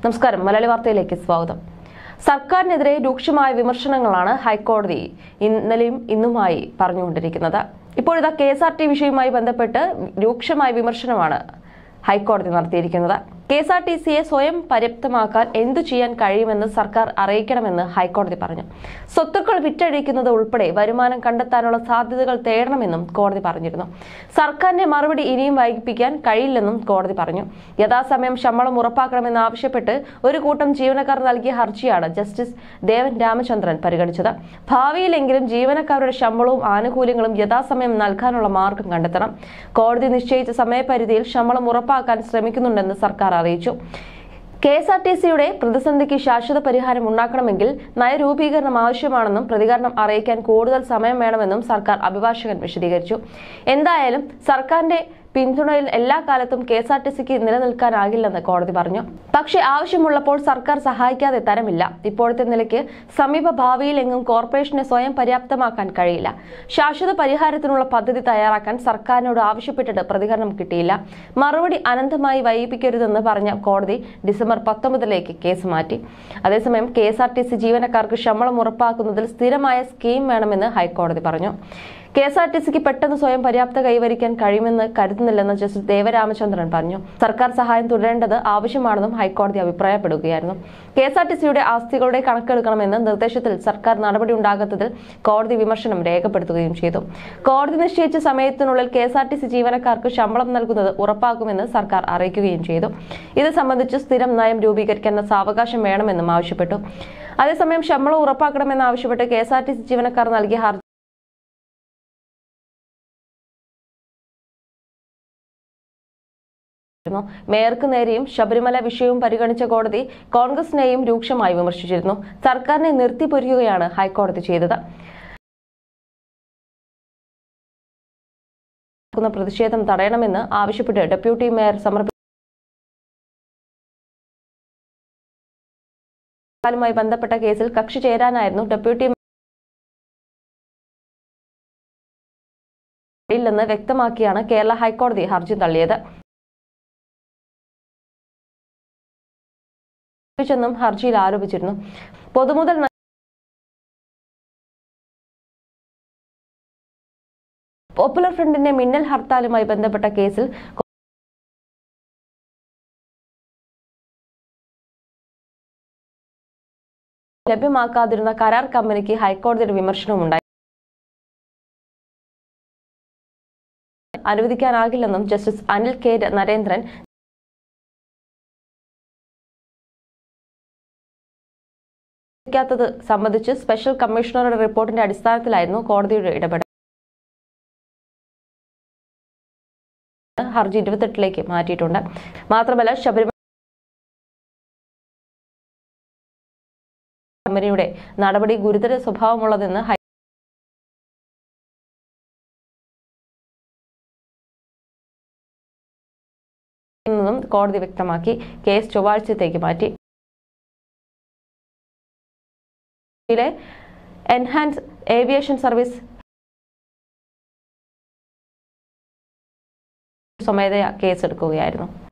നമസ്കാരം മലയാളി വാർത്തയിലേക്ക് സ്വാഗതം സർക്കാരിനെതിരെ രൂക്ഷമായ വിമർശനങ്ങളാണ് ഹൈക്കോടതി ഇന്നലെയും ഇന്നുമായി പറഞ്ഞുകൊണ്ടിരിക്കുന്നത് ഇപ്പോഴിതാ കെ എസ് ആർ ടി വിഷയവുമായി ബന്ധപ്പെട്ട് രൂക്ഷമായ വിമർശനമാണ് ഹൈക്കോടതി നടത്തിയിരിക്കുന്നത് കെ എസ് ആർ ടി സിയെ സ്വയം പര്യാപ്തമാക്കാൻ എന്തു ചെയ്യാൻ കഴിയുമെന്ന് സർക്കാർ അറിയിക്കണമെന്ന് ഹൈക്കോടതി പറഞ്ഞു സ്വത്തുക്കൾ വിറ്റഴിക്കുന്നത് ഉൾപ്പെടെ വരുമാനം കണ്ടെത്താനുള്ള സാധ്യതകൾ തേടണമെന്നും കോടതി പറഞ്ഞിരുന്നു സർക്കാരിന്റെ മറുപടി ഇനിയും വൈകിപ്പിക്കാൻ കഴിയില്ലെന്നും കോടതി പറഞ്ഞു യഥാസമയം ശമ്പളം ഉറപ്പാക്കണമെന്ന് ആവശ്യപ്പെട്ട് ഒരു കൂട്ടം ജീവനക്കാർ നൽകിയ ഹർജിയാണ് ജസ്റ്റിസ് ദേവൻ രാമചന്ദ്രൻ പരിഗണിച്ചത് ഭാവിയിലെങ്കിലും ജീവനക്കാരുടെ ശമ്പളവും ആനുകൂല്യങ്ങളും യഥാസമയം നൽകാനുള്ള മാർഗം കണ്ടെത്തണം കോടതി നിശ്ചയിച്ച സമയപരിധിയിൽ ശമ്പളം ഉറപ്പാക്കാൻ ശ്രമിക്കുന്നുണ്ടെന്ന് സർക്കാർ അറിയിച്ചു കെ എസ് ആർ ടി സിയുടെ പ്രതിസന്ധിക്ക് ശാശ്വത പരിഹാരം ഉണ്ടാക്കണമെങ്കിൽ നയരൂപീകരണം ആവശ്യമാണെന്നും പ്രതികരണം അറിയിക്കാൻ കൂടുതൽ സമയം വേണമെന്നും സർക്കാർ അഭിഭാഷകൻ വിശദീകരിച്ചു എന്തായാലും സർക്കാരിന്റെ പിന്തുണയിൽ എല്ലാ കാലത്തും കെ എസ് ആർ ടി സിക്ക് നിലനിൽക്കാനാകില്ലെന്ന് കോടതി പറഞ്ഞു പക്ഷേ ആവശ്യമുള്ളപ്പോൾ സർക്കാർ സഹായിക്കാതെ തരമില്ല ഇപ്പോഴത്തെ നിലയ്ക്ക് സമീപ ഭാവിയിലെങ്ങും കോർപ്പറേഷനെ സ്വയം പര്യാപ്തമാക്കാൻ കഴിയില്ല ശാശ്വത പരിഹാരത്തിനുള്ള പദ്ധതി തയ്യാറാക്കാൻ സർക്കാരിനോട് ആവശ്യപ്പെട്ടിട്ട് പ്രതികരണം കിട്ടിയില്ല മറുപടി അനന്തമായി വൈകിപ്പിക്കരുതെന്ന് പറഞ്ഞ കോടതി ഡിസംബർ പത്തൊമ്പതിലേക്ക് കേസ് മാറ്റി അതേസമയം K S R T C ജീവനക്കാർക്ക് ശമ്പളം ഉറപ്പാക്കുന്നതിൽ സ്ഥിരമായ സ്കീം വേണമെന്ന് ഹൈക്കോടതി പറഞ്ഞു കെ എസ് ആർ ടി സിക്ക് പെട്ടെന്ന് സ്വയം പര്യാപ്ത കൈവരിക്കാൻ കഴിയുമെന്ന് കരുതുന്നില്ലെന്ന് ജസ്റ്റിസ് ദേവരാമചന്ദ്രൻ പറഞ്ഞു സർക്കാർ സഹായം തുടരേണ്ടത് ആവശ്യമാണെന്നും ഹൈക്കോടതി അഭിപ്രായപ്പെടുകയായിരുന്നു കെ എസ് ആർ ടി സിയുടെ ആസ്തികളുടെ കണക്കെടുക്കണമെന്ന നിർദ്ദേശത്തിൽ സർക്കാർ നടപടി ഉണ്ടാകാത്തതിൽ കോടതി വിമർശനം രേഖപ്പെടുത്തുകയും ചെയ്തു കോടതി നിശ്ചയിച്ച സമയത്തിനുള്ളിൽ K S R T C ജീവനക്കാർക്ക് ശമ്പളം നൽകുന്നത് ഉറപ്പാക്കുമെന്ന് സർക്കാർ അറിയിക്കുകയും ചെയ്തു ഇത് സംബന്ധിച്ച് സ്ഥിരം നയം രൂപീകരിക്കുന്ന സാവകാശം വേണമെന്നും ആവശ്യപ്പെട്ടു അതേസമയം ശമ്പളം ഉറപ്പാക്കണമെന്ന് ആവശ്യപ്പെട്ട് K S R T C ജീവനക്കാർ നൽകിയ ഹർജി ിരുന്നു മേയർക്ക് നേരെയും ശബരിമല വിഷയവും പരിഗണിച്ച കോടതി കോൺഗ്രസിനെയും രൂക്ഷമായി വിമർശിച്ചിരുന്നു സർക്കാരിനെ നിർത്തിപ്പൊരിക്കുകയാണ് ഹൈക്കോടതി ചെയ്തത് ക്കുന്ന പ്രതിഷേധം തടയണമെന്ന് ആവശ്യപ്പെട്ട് ഡെപ്യൂട്ടി മേയർ സമർപ്പിക്കാലുമായി ബന്ധപ്പെട്ട കേസിൽ കക്ഷി ചേരാനായിരുന്നു ഡെപ്യൂട്ടി ഇല്ലെന്ന് വ്യക്തമാക്കിയാണ് കേരള ഹൈക്കോടതി ഹർജി തള്ളിയത് െന്നും ഹർജിയിൽ ആരോപിച്ചിരുന്നു പൊതുമുതൽ ന- പോപ്പുലർ ഫ്രണ്ടിന്റെ മിന്നൽ ഹർത്താലുമായി ബന്ധപ്പെട്ട കേസിൽ ലഭ്യമാക്കാതിരുന്ന കരാർ കമ്പനിക്ക് ഹൈക്കോടതിയുടെ വിമർശനവുമുണ്ടായി അനുവദിക്കാനാകില്ലെന്നും ജസ്റ്റിസ് അനിൽ കെ നരേന്ദ്രൻ ത്തത് സംബന്ധിച്ച് സ്പെഷ്യൽ കമ്മീഷണറുടെ റിപ്പോർട്ടിന്റെ അടിസ്ഥാനത്തിലായിരുന്നു കോടതിയുടെ ഇടപെടൽ ഹർജി ഇരുപത്തെട്ടിലേക്ക് മാറ്റിയിട്ടുണ്ട് മാത്രമല്ല ശബരിമല കമ്പനിയുടെ നടപടി ഗുരുതര സ്വഭാവമുള്ളതെന്ന് ഹൈ നിന്നും കോടതി വ്യക്തമാക്കി കേസ് ചൊവ്വാഴ്ചത്തേക്ക് മാറ്റി യിലെ എൻഹാൻസ് ഏവിയേഷൻ സർവീസ് സ്വമേധയാ കേസെടുക്കുകയായിരുന്നു